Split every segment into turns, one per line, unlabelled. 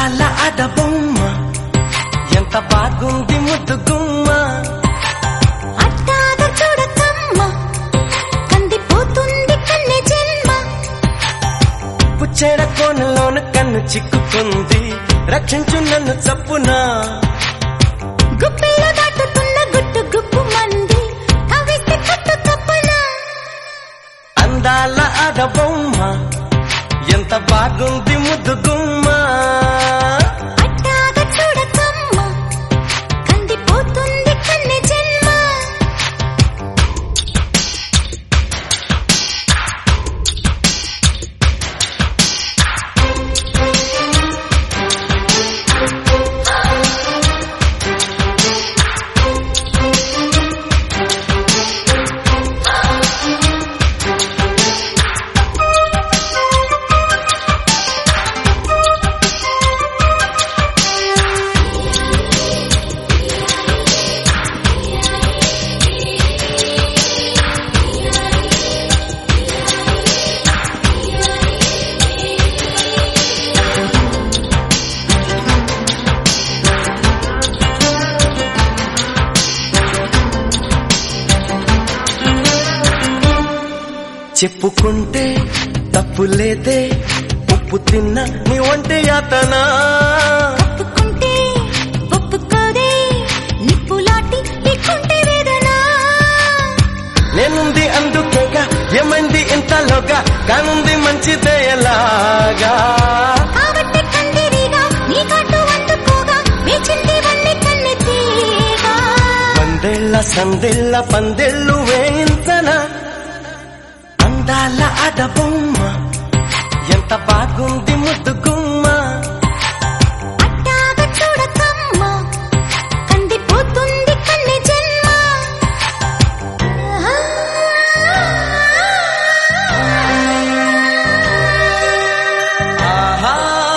అందాల అడబొమ్మ ఎంత బాగుంది ముద్దు గుమ్మ
అట్టాగ చూడకమ్మ కందిపోతుంది కన్నె జన్మ
పుచ్చెడ కోనలోన కన్ను చిక్కుకుంది రక్షించు నన్ను చప్పునా
గుప్పిలో దాటుతున్న గుట్టు గుప్పు మంది కవిస్తే కట్టు తప్పున
అందాల అడబొమ్మ ఎంత బాగుంది ముద్దు గుమ్మ
అట్టాగ చూడకమ్మ కందిపోతుంది కన్నె జన్మ
చెప్పుకుంటే తప్పు లేదే ఉప్పు తిన్న నీ ఒంటి యాతనా
ఒప్పుకుంటే ఒప్పుకోదే నిప్పులాటి నీకుంటే వేదన
నేనుంది అందుకేగా ఏమైంది ఇంతలోగా కానుంది మంచిదే ఎలాగా
కాబట్టి కందిరిగా నీ కట్టు అందుకోగా వేచింది వన్ని కన్నెత్తిగా
వందేళ్ల సందెళ్ళ పందెళ్ళు వేయించనా అందాల అడబొమ్మ ఎంత బాగుంది ముద్దు గుమ్మ
అట్టాగ చూడకమ్మ కందిపోతుంది కన్నె జన్మ
ఆహా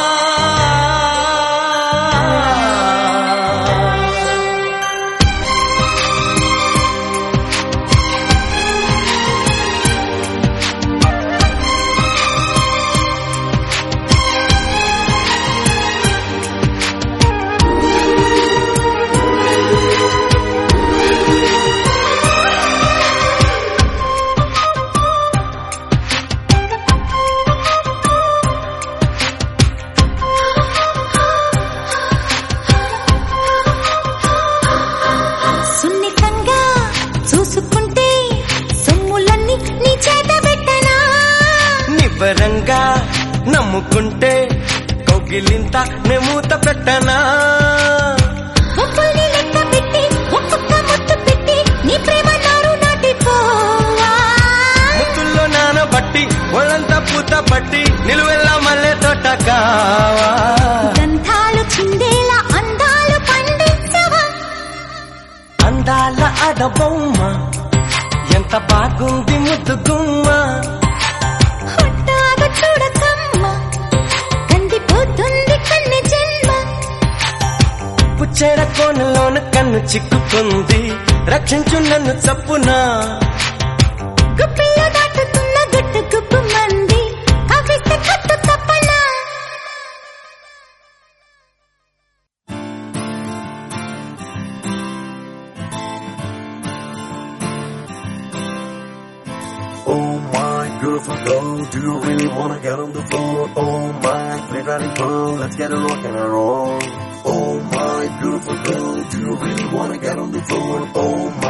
సున్నితంగా చూసుకుంటే సొమ్ములన్నీ నీ చేత పెట్టనా
నిబ్బరంగా నమ్ముకుంటే కౌగిలింత నెమూత పెట్టనా
ఒప్పుల్ని లెక్క పెట్టి ఒక్కొక్క ముద్దు పెట్టి నీ ప్రేమ నారు దాటిపోవా
ముద్దుల్లో నానబట్టి ఒళ్ళంతా పూత పట్టి నిలువెల్లా మల్లె తోట కావా
గంధాలు చిందేలా అందాలు పండించవా
అందాల అడబొమ్మ ఎంత బాగుంది ముద్దు గుమ్మ
హొట్టాగ చూడకమ్మ కందిపోతుంది కన్నె జన్మ
పుచ్చెడ కోనలోన కన్ను చిక్కుకుంది రక్షించు నన్ను చప్పునా
గుప్పిలో దాటుతున్న గుట్టు గుప్పు మంది కవిస్తే కట్టు తప్పనా
Oh my beautiful girl, do you really wanna get on the floor? Oh my pretty girl, let's get a rock and a roll. Oh my beautiful girl, do you really wanna get on the floor? Oh my